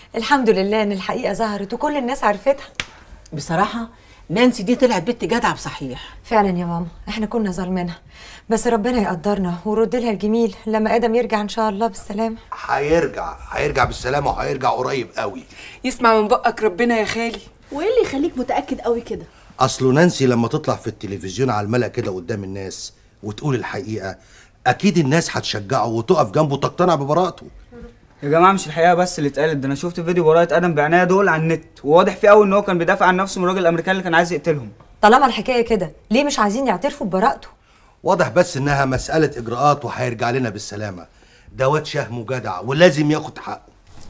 الحمد لله ان الحقيقه ظهرت وكل الناس عرفتها بصراحه نانسي دي طلعت بنت جدعه بصحيح فعلا يا ماما احنا كنا ظالمينها بس ربنا يقدرنا ويرد لها الجميل لما ادم يرجع ان شاء الله بالسلامه هيرجع هيرجع بالسلامه وهيرجع قريب قوي يسمع من بقك ربنا يا خالي وايه اللي يخليك متاكد قوي كده اصله نانسي لما تطلع في التلفزيون على الملأ كده قدام الناس وتقول الحقيقه اكيد الناس هتشجعه وتقف جنبه وتقتنع ببراءته يا جماعه مش الحقيقه بس اللي اتقالت ده انا شفت فيديو براءه ادم بعناية دول على النت وواضح فيه قوي ان هو كان بيدافع عن نفسه من الراجل الامريكاني اللي كان عايز يقتلهم طالما الحكايه كده ليه مش عايزين يعترفوا ببراءته واضح بس انها مساله اجراءات وهيرجع لنا بالسلامه ده واد شهم وجدع ولازم ياخد حقه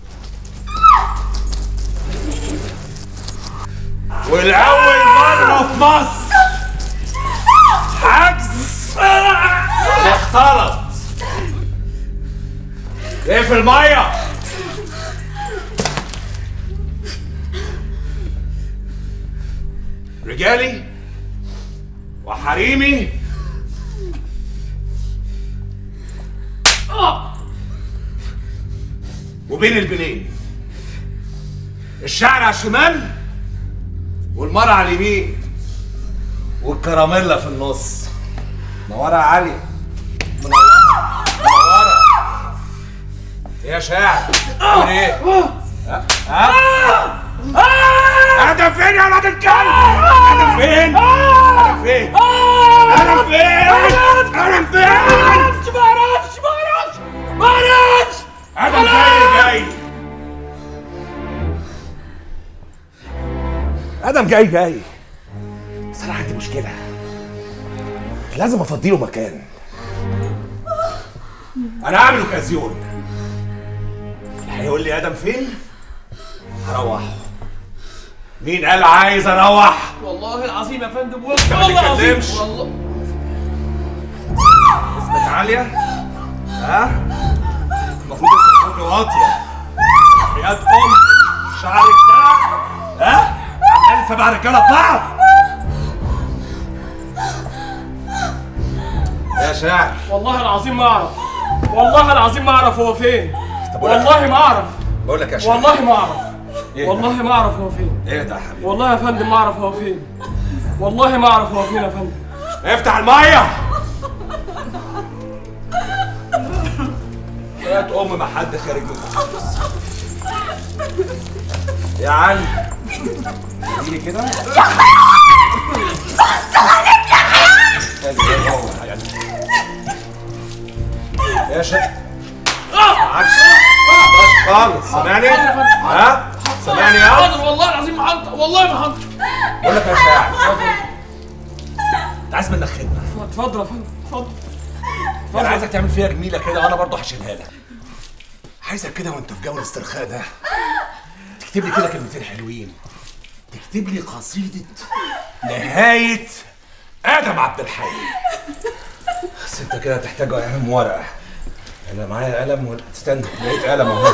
والأول مرة في مصر حجز مختلط ايه في المية رجالي وحريمي وبين البنين الشعر على الشمال والمرة على اليمين والكراميلا في النص منورة يا علي منورة منورة إيه يا شاعر تقول ايه؟ ها؟ ها؟ ادم فين يا ولاد الكلب؟ ادم فين؟ ادم فين؟ ادم فين؟ ادم فين؟ ما اعرفش ما اعرفش ما اعرفش ادم جاي جاي ادم جاي جاي بس انا عندي مشكله لازم افضيله مكان انا هعمل اوكازيون اللي هيقول لي ادم فين هروحه مين قال عايز اروح والله العظيم يا فندم انت ما والله العظيم تتكلمش. والله اسمك عاليه ها المفروض اسمك صوتي واطيه يا ام شعرك ده ها عمال سبع رجاله ببعض يا شاعر والله العظيم ما اعرف والله العظيم ما اعرف هو فين طب أقول لك- والله ما اعرف بقول لك يا شاعر والله ما اعرف إيه؟ والله ما اعرف هو فين ايه ده يا حبيبي والله يا فندم ما اعرف هو فين والله ما اعرف هو فين يا فندم افتح الميه كانت ام ما حد خارج من الحبس يا علي اديني كده يا شيخ معكش معكش خالص سامعني ها سامعني يا حاضر والله العظيم ما حاضر والله ما حاضر بقول لك يا شاعر انت عايز منك خدمه اتفضل يا فندم اتفضل انا عايزك تعمل فيها جميله كده وانا برضه هشيلها لك عايزك كده وانت في جو الاسترخاء ده تكتب لي كده كلمتين حلوين تكتب لي قصيده نهايه ادم عبد الحي بس انت كده تحتاج قلم ورقه انا معايا قلم ولا استنى لقيت قلم اهو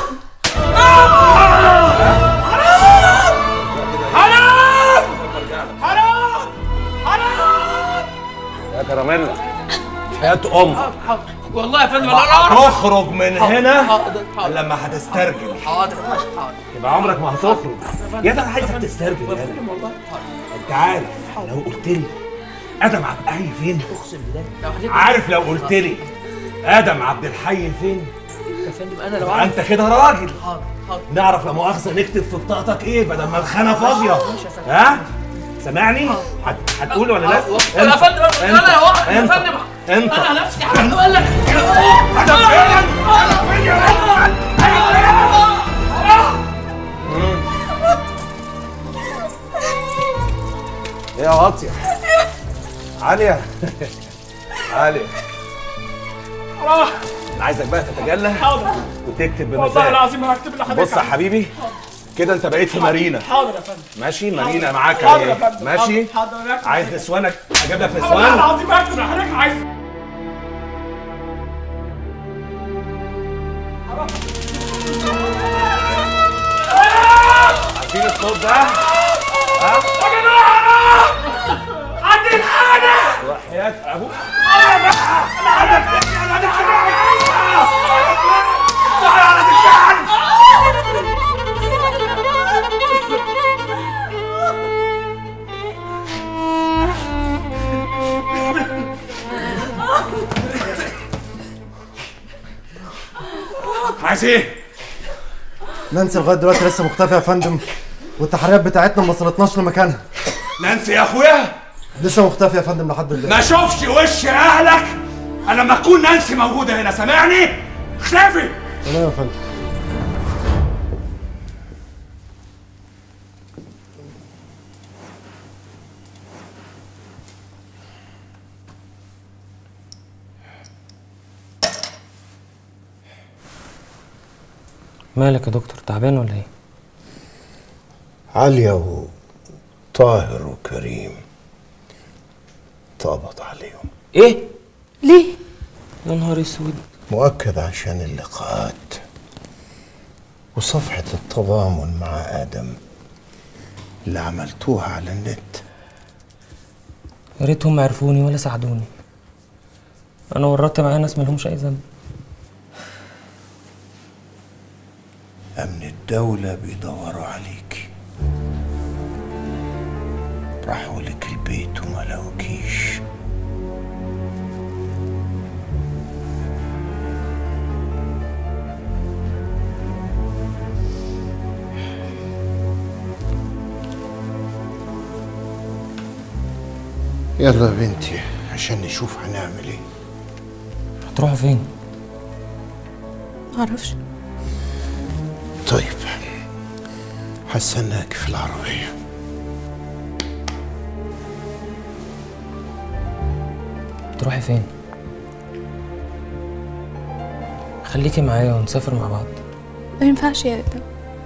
حرام حرام حرام يا كراميلا حياة ام حاضر والله يا فندم انا لا اعرف تخرج من هنا حاضر حاضر لما هتسترجل حاضر حاضر يبقى عمرك ما هتخرج يا ده انا عايزك تسترجل يا ادم والله انت عارف لو قلت لي ادم عبد الحي فين اقسم بالله عارف لو قلت لي ادم عبد الحي فين يا فندم انا لو يبقى عارف انت كده راجل حاضر حاضر نعرف لا مؤاخذه نكتب في بطاقتك ايه بدل ما الخانه فاضيه ها سامعني هت- هتقول ولا لا يا فندم انا يا واحد يا انت فندم انت انا نفسي حاجه اقول لك ادم فين ادم فين يا ايه يا واطيه عاليه عاليه انا عايزك بقى تتجلى حاضر وتكتب والله بمزاج العظيم هكتب لحضرتك بص يا حبيبي كده انت بقيت في مارينا حاضر يا فندم ماشي مارينا معاك حاضر يا اهي فندم ماشي حاضر حاضر هكتب عايز نسوانك اجيب لك والله نسوان العظيم هكتب لحضرتك عايز عارفين الصوت ده ها يا جماعه عندي الحاجه وحياة ابوك عايز ايه؟ نانسي لغايه دلوقتي لسه مختفيه يا فندم والتحريات بتاعتنا ما وصلتناش لمكانها نانسي يا اخويا لسه مختفيه يا فندم لحد دلوقتي ما اشوفش وش اهلك انا لما تكون نانسي موجوده هنا سامعني؟ اختفي تمام يا فندم مالك يا دكتور تعبان ولا ايه عليا وطاهر وكريم طابت عليهم ايه ليه يا نهار اسود مؤكد عشان اللقاءات وصفحة التضامن مع آدم اللي عملتوها على النت يا ريتهم عرفوني ولا ساعدوني انا ورطت معايا ناس مالهمش اي ذنب أمن الدولة بيدوروا عليك راحوا لك البيت وما لقوكيش يلا يا بنتي عشان نشوف هنعمل ايه هتروحوا فين معرفش طيب هستناك في العربية تروحي فين خليكي معايا ونسافر مع بعض ما ينفعش يا ادم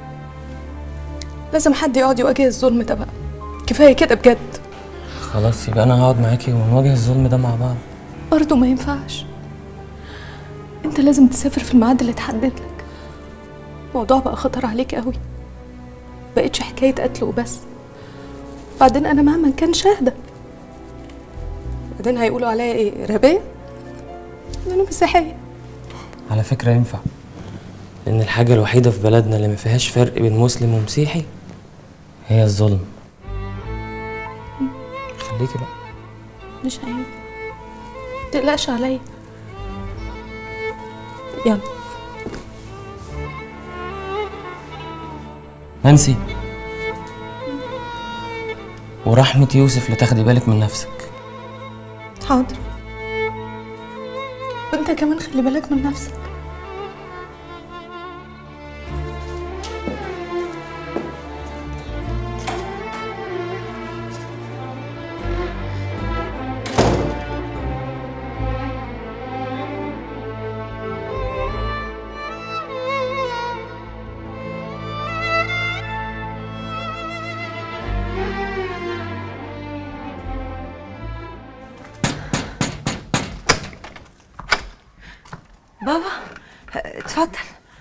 لازم حد يقعد يواجه الظلم ده بقى كفايه كده بجد خلاص يبقى انا هقعد معاكي ونواجه الظلم ده مع بعض برضه ما ينفعش انت لازم تسافر في الميعاد اللي اتحدد لك الموضوع بقى خطر عليك قوي بقتش حكايه قتل وبس بعدين انا مهما كان شاهده بعدين هيقولوا عليا ايه ارهابيه انا مسيحيه على فكرة ينفع لأن الحاجة الوحيدة في بلدنا اللي ما فيهاش فرق بين مسلم ومسيحي هي الظلم خليكي بقى مش عيب متقلقش عليا يلا نانسي ورحمة يوسف لتاخدي بالك من نفسك حاضر وانت كمان خلي بالك من نفسك بابا اتفضل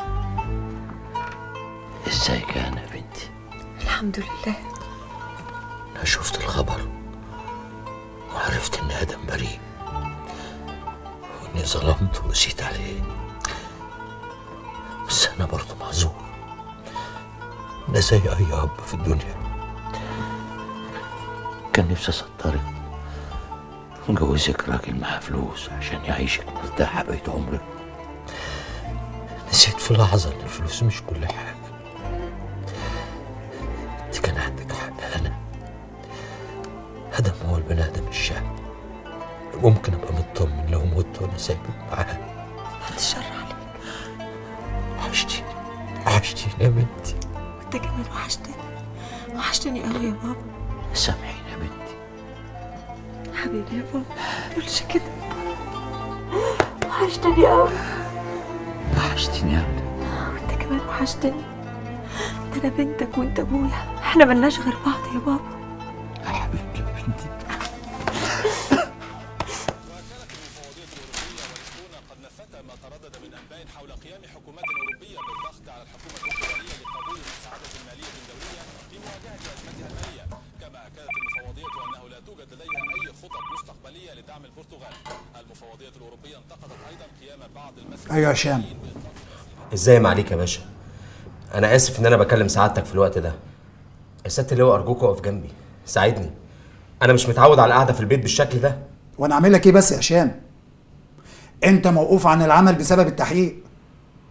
ازيك يا انا بنتي الحمد لله انا شفت الخبر وعرفت ان ادم بريء واني ظلمت ورسيت عليه بس انا برضه معذور انا زي اي اب في الدنيا كان نفسي اسطرك ونجوزك راجل معاه فلوس عشان يعيشك مرتاحة بقية عمرك نسيت في لحظة إن الفلوس مش كل حاجة أنت كان عندك حق أنا آدم هو البني آدم الشهم ممكن أبقى مطمن لو مت وأنا سايبك معاه بعد الشر عليك وحشتيني وحشتيني يا بنتي وانت كمان وحشتني وحشتني قوي يا بابا سامحيني يا بنتي حبيبي يا بابا تقولش كده وحشتني قوي وحشتيني يا ابني وانت كمان وحشتني ده انا بنتك وانت ابويا احنا ملناش غير بعض يا بابا يا حبيبتي يا بنتي ايوه يا هشام ازاي ما عليك يا باشا انا اسف ان انا بكلم سعادتك في الوقت ده يا سياده اللواء ارجوك اقف جنبي ساعدني انا مش متعود على القعده في البيت بالشكل ده وانا اعمل لك ايه بس يا هشام انت موقوف عن العمل بسبب التحقيق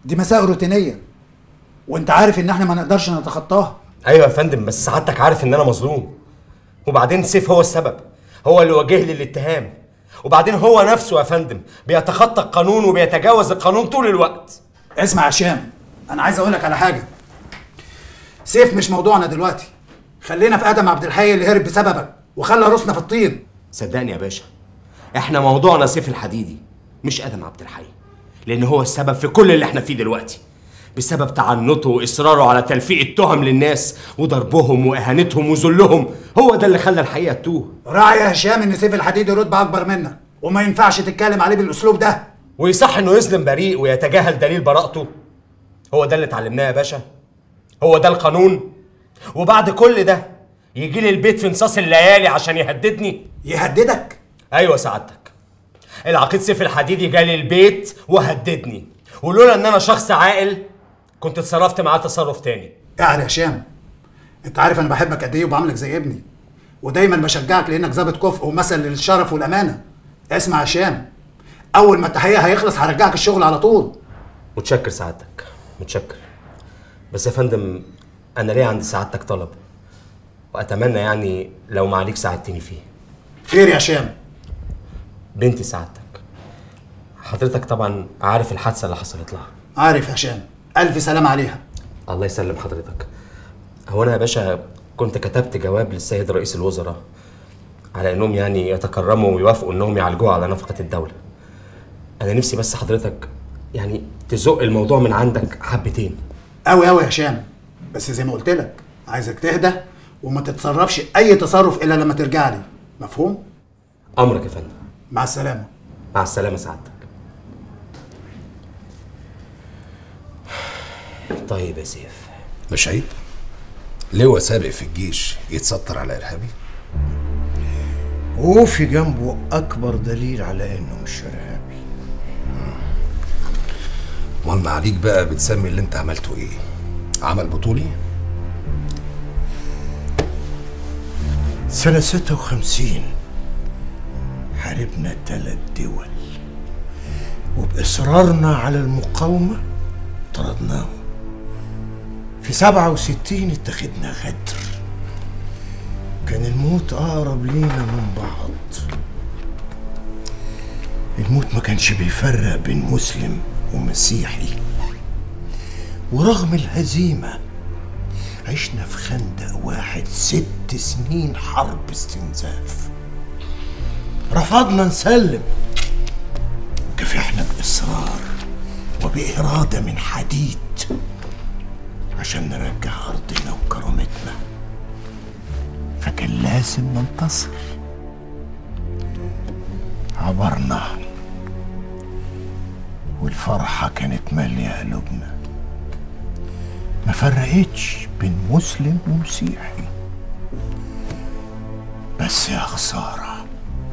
دي مسائل روتينيه وانت عارف ان احنا ما نقدرش نتخطاها ايوه يا فندم بس سعادتك عارف ان انا مظلوم وبعدين سيف هو السبب هو اللي وجه لي الاتهام وبعدين هو نفسه يا فندم بيتخطى القانون وبيتجاوز القانون طول الوقت اسمع يا هشام انا عايز اقول لك على حاجه سيف مش موضوعنا دلوقتي خلينا في ادم عبد الحي اللي هرب بسببك وخلى روسنا في الطين صدقني يا باشا احنا موضوعنا سيف الحديدي مش ادم عبد الحي لان هو السبب في كل اللي احنا فيه دلوقتي بسبب تعنته واصراره على تلفيق التهم للناس وضربهم واهانتهم وذلهم هو ده اللي خلى الحقيقه تتوه راعي يا هشام ان سيف الحديدي رتبه اكبر منك وما ينفعش تتكلم عليه بالاسلوب ده ويصح انه يظلم بريء ويتجاهل دليل براءته هو ده اللي اتعلمناه يا باشا هو ده القانون وبعد كل ده يجي لي البيت في نصاص الليالي عشان يهددني يهددك ايوه سعادتك العقيد سيف الحديدي جالي البيت وهددني ولولا ان انا شخص عاقل كنت اتصرفت معاه تصرف تاني يعني يا هشام انت عارف انا بحبك قد ايه وبعاملك زي ابني ودايما بشجعك لانك ظابط كفء ومثل للشرف والامانه اسمع يا هشام اول ما التحقيق هيخلص هرجعك الشغل على طول متشكر سعادتك متشكر بس يا فندم انا ليه عند سعادتك طلب واتمنى يعني لو معاليك ساعدتني فيه خير يا هشام بنتي سعادتك حضرتك طبعا عارف الحادثه اللي حصلت لها عارف يا هشام الف سلام عليها الله يسلم حضرتك هو انا يا باشا كنت كتبت جواب للسيد رئيس الوزراء على انهم يعني يتكرموا ويوافقوا انهم يعالجوها على نفقه الدوله انا نفسي بس حضرتك يعني تزق الموضوع من عندك حبتين قوي قوي يا هشام بس زي ما قلت لك عايزك تهدى وما تتصرفش اي تصرف الا لما ترجع لي مفهوم امرك يا فندم مع السلامه مع السلامه سعادتك طيب يا سيف مش عيب لواء سابق في الجيش يتستر على ارهابي وفي جنبه أكبر دليل على إنه مش إرهابي امال عليك بقى بتسمي اللي انت عملته ايه عمل بطولي سنة 56 حاربنا ثلاث دول وبإصرارنا على المقاومة طردناهم في 67 اتخذنا غدر كان الموت أقرب لينا من بعض الموت ما كانش بيفرق بين مسلم ومسيحي ورغم الهزيمة عشنا في خندق واحد ست سنين حرب استنزاف رفضنا نسلم كافحنا بإصرار وبإرادة من حديد عشان نرجع أرضنا وكرامتنا فكان لازم ننتصر عبرنا والفرحة كانت مالية قلوبنا ما فرقتش بين مسلم ومسيحي بس يا خسارة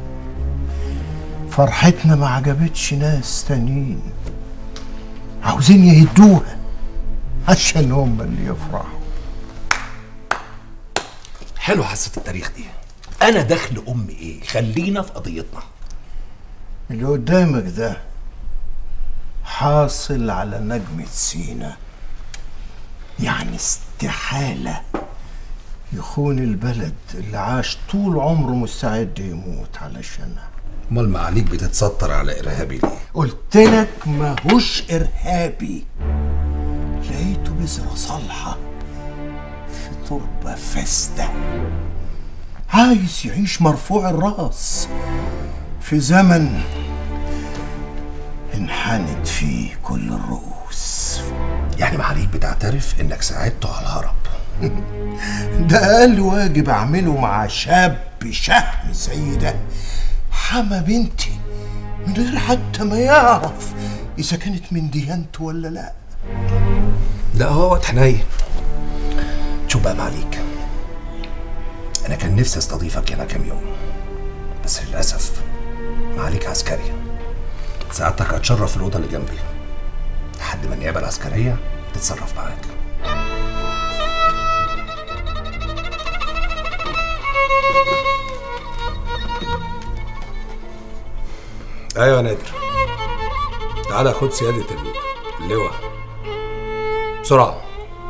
فرحتنا ما عجبتش ناس تانيين عاوزين يهدوها عشان هم اللي يفرحوا حلو حصه التاريخ دي انا دخل امي ايه خلينا في قضيتنا اللي قدامك ده حاصل على نجمة سينا يعني استحالة يخون البلد اللي عاش طول عمره مستعد يموت علشانها امال معاليك بتتستر على ارهابي ليه قلت لك ماهوش إرهابي لقيته بذرة صالحة في تربة فاسدة عايز يعيش مرفوع الراس في زمن انحنت فيه كل الرؤوس يعني معاليك بتعترف انك ساعدته على الهرب ده أقل واجب أعمله مع شاب شهم زي ده حما بنتي من غير حتى ما يعرف إذا كانت من ديانته ولا لأ لا هو وقت حنين شوف بقى معاليك انا كان نفسي استضيفك هنا كام يوم بس للاسف معاليك عسكري ساعتك هتشرف في الاوضه اللي جنبي لحد ما النيابه العسكريه تتصرف معاك ايوه يا نادر تعالى خد سياده اللواء بسرعه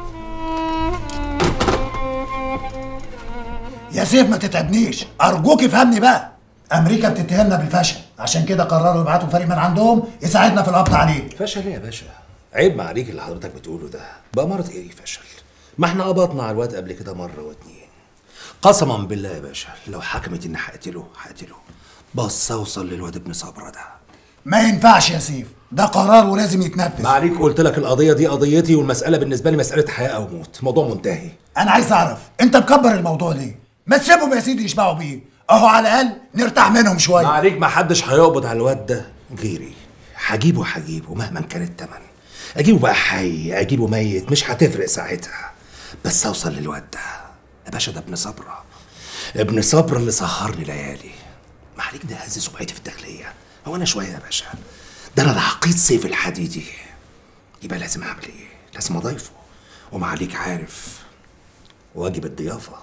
يا سيف ما تتعبنيش ارجوك افهمني بقى امريكا بتتهمنا بالفشل عشان كده قرروا يبعتوا فريق من عندهم يساعدنا في القبض عليه فشل ايه يا باشا عيب معاليك اللي حضرتك بتقوله ده بأمارة ايه فشل ما احنا قبضنا على الواد قبل كده مرة واتنين قسما بالله يا باشا لو حكمت اني هقتله هقتله بس اوصل للواد ابن صبرة ده ما ينفعش يا سيف ده قرار ولازم يتنفذ معاليك قلت لك القضية دي قضيتي والمسألة بالنسبة لي مسألة حياة أو موت موضوع منتهي انا عايز اعرف انت مكبر الموضوع ليه ما تسيبهم يا سيدي يشبعوا بيه اهو على الاقل نرتاح منهم شويه معاليك ما حدش هيقبض على الواد ده غيري هجيبه هجيبه مهما كان التمن اجيبه بقى حي اجيبه ميت مش هتفرق ساعتها بس اوصل للواد ده يا باشا ده ابن صبرة ابن صبر اللي سهرني ليالي معاليك ده هز سمعتي في الداخلية هو انا شوية يا باشا ده انا العقيد سيف الحديدي يبقى لازم اعمل ايه لازم اضيفه ومعاليك عارف واجب الضيافه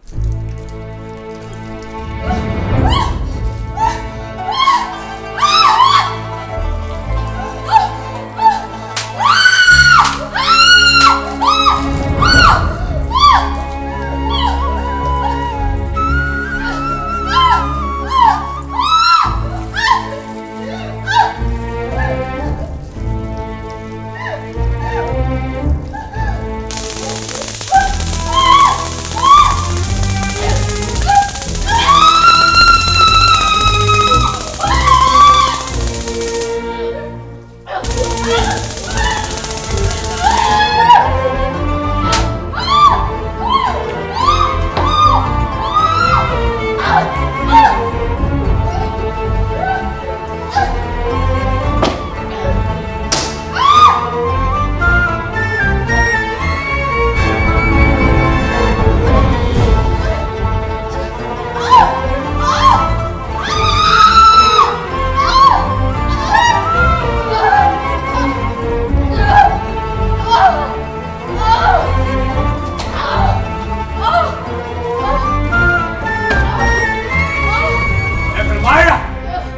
في الميه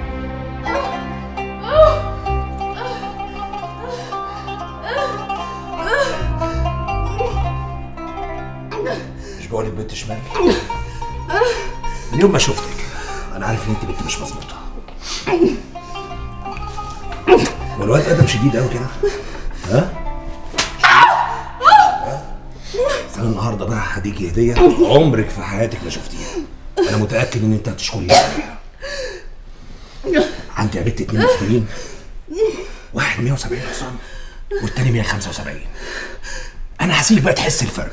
مش بقولك بنت شمال من يوم ما شفتك انا عارف ان انت بنت مش مظبوطه والواد ادم شديد قوي كده ها بس انا النهارده بقى هديكي هديه عمرك في حياتك ما شفتيها انا متاكد ان انت هتشكريني عليها عندي يا بنت 82 واحد 170 حصان والتاني 175 انا هسيبك بقى تحس الفرق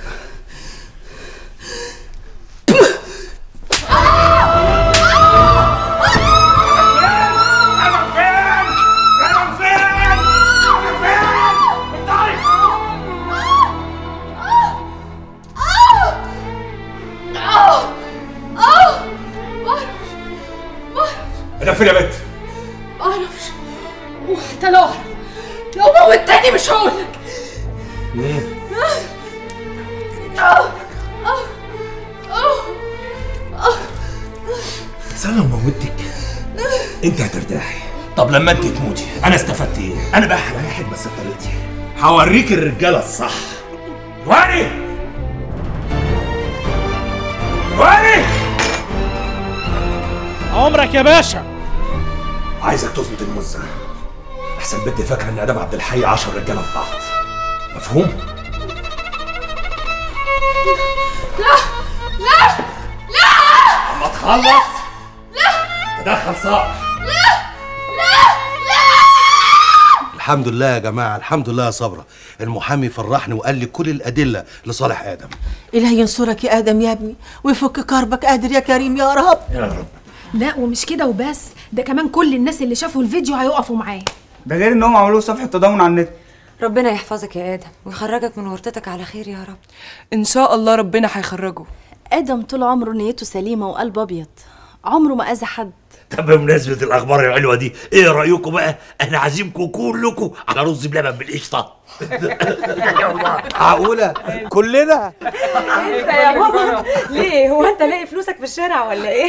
انا فين يا بنت معرفش وحتى لو اعرف لو موتني مش هقولك بس انا لو موتك انت هترتاحي طب لما انت تموتي انا استفدت ايه انا بقى هريحك بس بطريقتي هوريك الرجاله الصح واني واني عمرك يا باشا عايزك تظبط المزه احسن بنت فاكره ان ادم عبد الحي 10 رجاله في بعض مفهوم لا لا لا اما تخلص تدخل صقر الحمد لله يا جماعه الحمد لله يا صبره المحامي فرحني وقال لي كل الادله لصالح ادم إلهي ينصرك يا آدم يا ابني ويفك كربك قادر يا كريم يا رب يا رب لا ومش كده وبس ده كمان كل الناس اللي شافوا الفيديو هيقفوا معاه ده غير انهم عملوا صفحه تضامن على النت ربنا يحفظك يا ادم ويخرجك من ورطتك على خير يا رب ان شاء الله ربنا هيخرجه ادم طول عمره نيته سليمه وقلب ابيض عمره ما اذى حد طب بمناسبة الأخبار الحلوة دي، إيه رأيكم بقى؟ أنا عازمكم كلكم على رز بلبن بالقشطة. معقوله كلنا؟ انت يا بابا ليه هو انت لاقي فلوسك في الشارع ولا ايه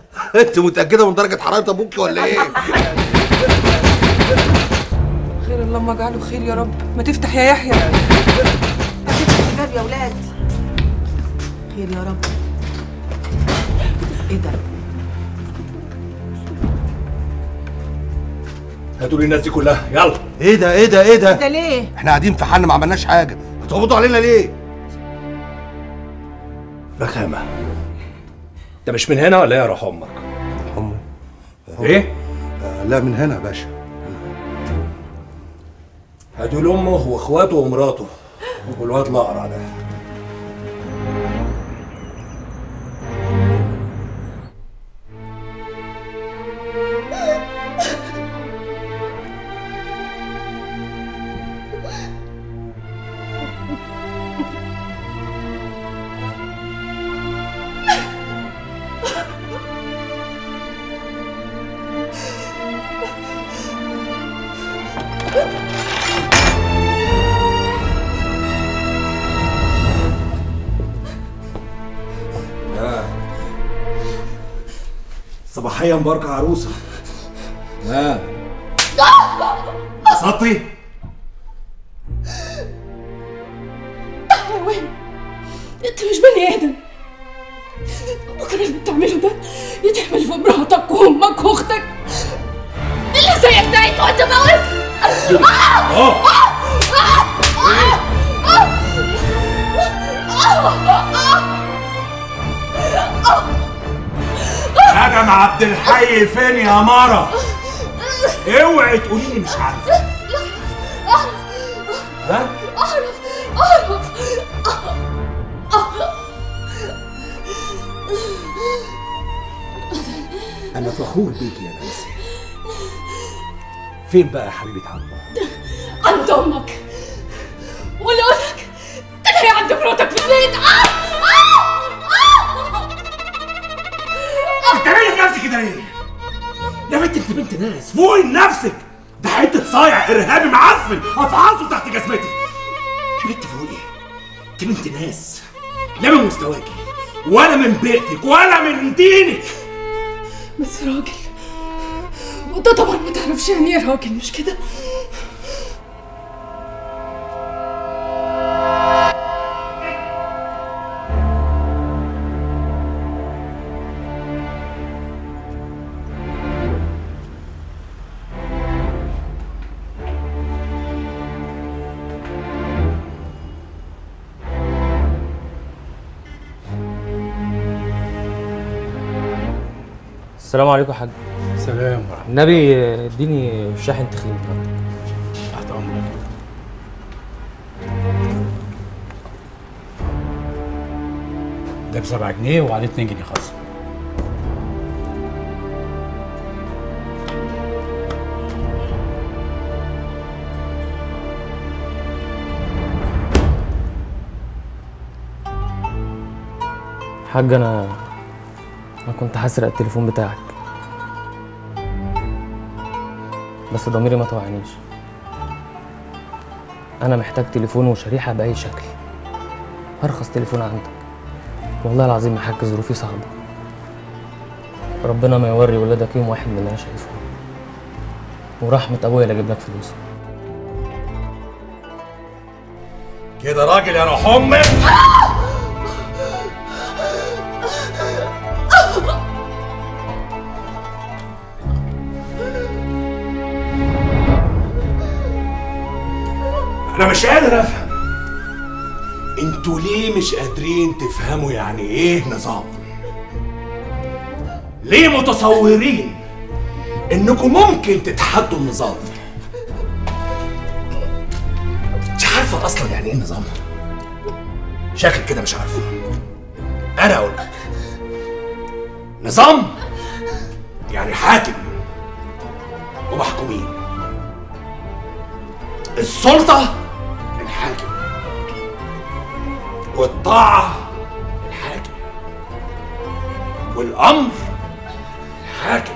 انت متاكده من درجه حراره ابوك ولا ايه خير الله اللهم اجعله خير يا رب ما تفتح يا يحيى الحجاب يا ولاد خير يا رب ايه ده هاتوا لي الناس دي كلها يلا ايه ده ايه ده ايه ده ده ليه احنا قاعدين في حل ما عملناش حاجه بتقبضوا علينا ليه رخامه انت مش من هنا ولا ايه يا روح امك هم ايه آه لا من هنا يا باشا هاتوا لي امه واخواته ومراته والواد الاقرع ده آه. صباحيا مباركة عروسة ها سطي وين انت مش بني ادم بكره اللي بتعمله ده يتحمل في مراتك وامك واختك اللي زيك ده يتوت جوز ادم عبد الحي فين يا مارا اوعي تقولي لي مش عارفه ها اعرف اعرف انا فخور بيكي يا نانسي فين بقى يا حبيبه عمو عند امك ولا اقولك تلاقي عند مراتك في البيت آه! آه! بتعملي في نفسك كده ليه يا بنت انت بنت ناس فوقي لنفسك ده حته صايع ارهابي معفن افعصه تحت جزمتي يا بنت فوقي انت بنت ناس لا من مستواكي ولا من بيئتك ولا من دينك بس راجل وانت طبعا ما تعرفش يعني ايه راجل مش كده السلام عليكم يا حاج سلام ورحمة النبي اديني شاحن تخين تحت أمرك ده بسبعة جنيه وعليه اتنين جنيه خاص حاج انا انا كنت هسرق التليفون بتاعك بس ضميري ما توعنيش انا محتاج تليفون وشريحه باي شكل ارخص تليفون عندك والله العظيم يا حاج ظروفي صعبه ربنا ما يوري ولادك يوم واحد من اللي انا شايفه ورحمه ابويا اللي اجيب لك فلوس كده راجل يا روح امك انا مش قادر افهم انتوا ليه مش قادرين تفهموا يعني ايه نظام ليه متصورين انكم ممكن تتحدوا النظام مش عارفه اصلا يعني ايه نظام شكل كده مش عارفه انا اقول لك نظام يعني حاكم ومحكومين السلطة للحاكم والطاعة للحاكم والأمر للحاكم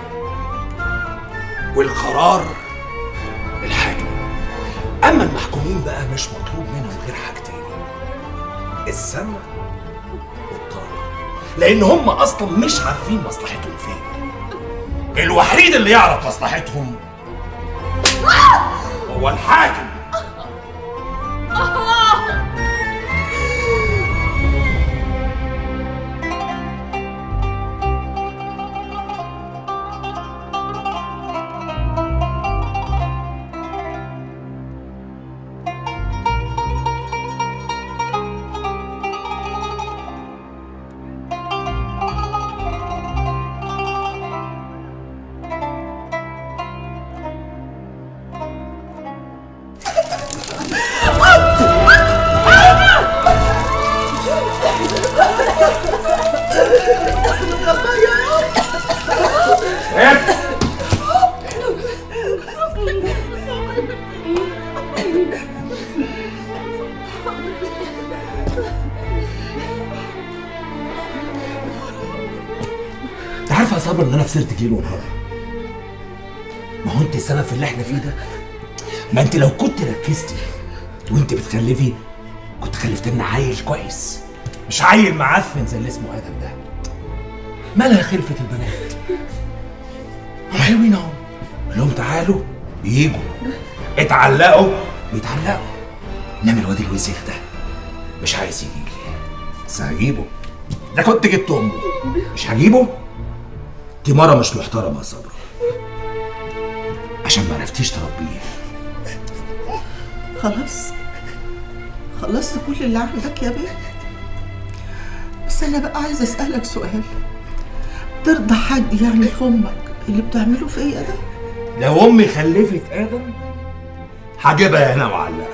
والقرار للحاكم أما المحكومين بقى مش مطلوب منهم غير حاجتين السمع والطاعة لأن هم أصلا مش عارفين مصلحتهم فين الوحيد اللي يعرف مصلحتهم هو الحاكم انت عارف يا صابر ان انا خسرت كيلو النهارده ما هو انت السبب في اللي احنا فيه ده ما انت لو كنت ركزتي وانت بتخلفي كنت خلفت لنا عيل كويس مش عيل معفن زي اللي اسمه ادم ده مالها خلفة البنات هم حلوين اهو قول لهم تعالوا ييجوا اتعلقوا بيتعلقوا انما الواد الوسخ ده مش عايز يجي لي بس هجيبه ده كنت جبت امه مش هجيبه دي مرة مش محترمة يا صبرا عشان ما عرفتيش تربيه خلاص خلصت كل اللي عندك يا بيه بس انا بقى عايزه اسالك سؤال ترضى حد يعني في امك اللي بتعمله فيا ده لو امي خلفت ادم هجيبها هنا معلقة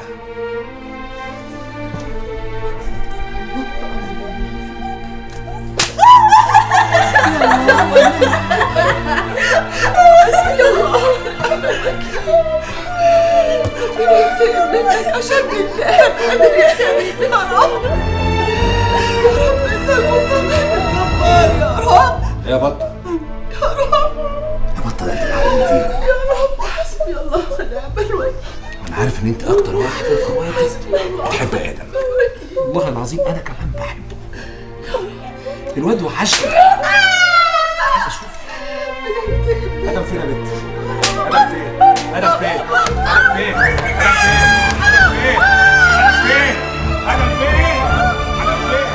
عشان بالله قادر يا كريم يا رب يا رب انت المطمئن الجبار يا رب يا بطة يا رب يا بطة ده انت العالم فيها يا رب حسبي الله ونعم الوكيل انا عارف ان انت اكتر واحد في اخواتك بتحب ادم والله العظيم انا كمان بحبه الواد وحشني عايز اشوف ادم فين يا بنت ادم فين ادم فين ادم فين ادم فين ادم فين ادم فين ادم فين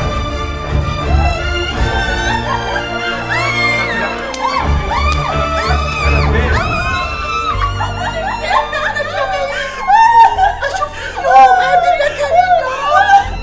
اشوف فيك يوم قادر يا كريم يا رب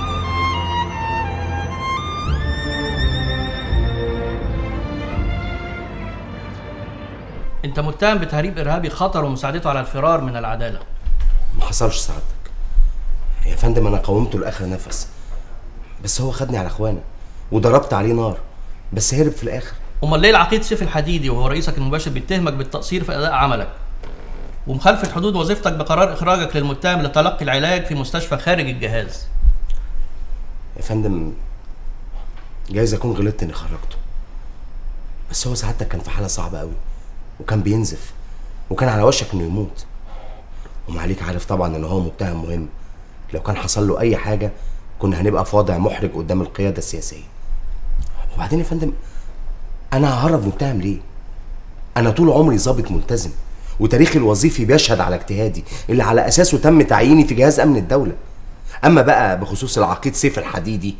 انت متهم بتهريب ارهابي خطر ومساعدته على الفرار من العداله ما حصلش سعادتك يا فندم انا قاومته لاخر نفس بس هو خدني على اخوانا وضربت عليه نار بس هرب في الاخر امال ليه العقيد سيف الحديدي وهو رئيسك المباشر بيتهمك بالتقصير في اداء عملك ومخالفه حدود وظيفتك بقرار اخراجك للمتهم لتلقي العلاج في مستشفى خارج الجهاز يا فندم جايز اكون غلطت اني خرجته بس هو سعادتك كان في حاله صعبه قوي وكان بينزف وكان على وشك انه يموت ومعليك عارف طبعا ان هو متهم مهم لو كان حصل له اي حاجه كنا هنبقى في وضع محرج قدام القياده السياسيه وبعدين يا فندم انا ههرب متهم ليه انا طول عمري ضابط ملتزم وتاريخي الوظيفي بيشهد على اجتهادي اللي على اساسه تم تعييني في جهاز امن الدوله اما بقى بخصوص العقيد سيف الحديدي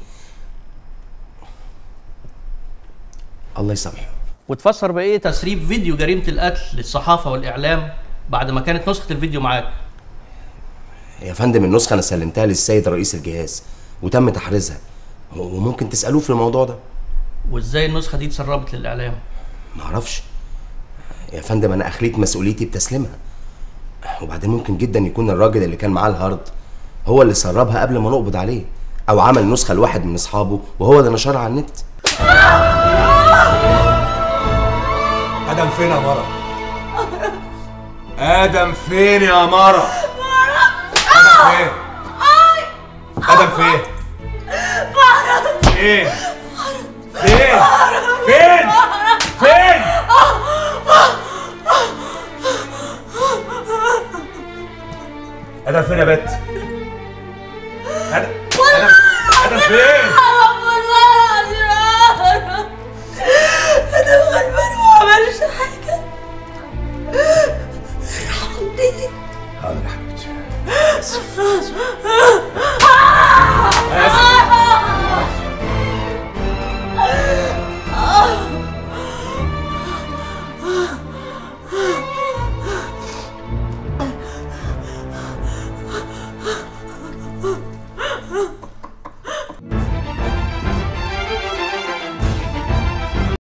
الله يسامحه وتفسر بايه تسريب فيديو جريمه القتل للصحافه والاعلام بعد ما كانت نسخه الفيديو معاك يا فندم النسخه انا سلمتها للسيد رئيس الجهاز وتم تحريزها وممكن تسالوه في الموضوع ده وازاي النسخه دي اتسربت للاعلام معرفش يا فندم انا اخليت مسؤوليتي بتسليمها وبعدين ممكن جدا يكون الراجل اللي كان معاه الهارد هو اللي سربها قبل ما نقبض عليه او عمل نسخه لواحد من اصحابه وهو اللي نشرها على النت ادم فين يا مرة ادم فين يا مرة ادم فين ادم فين فين فين فين فين ادم فين يا بت ادم ادم ادم فين والله العظيم انا غلبان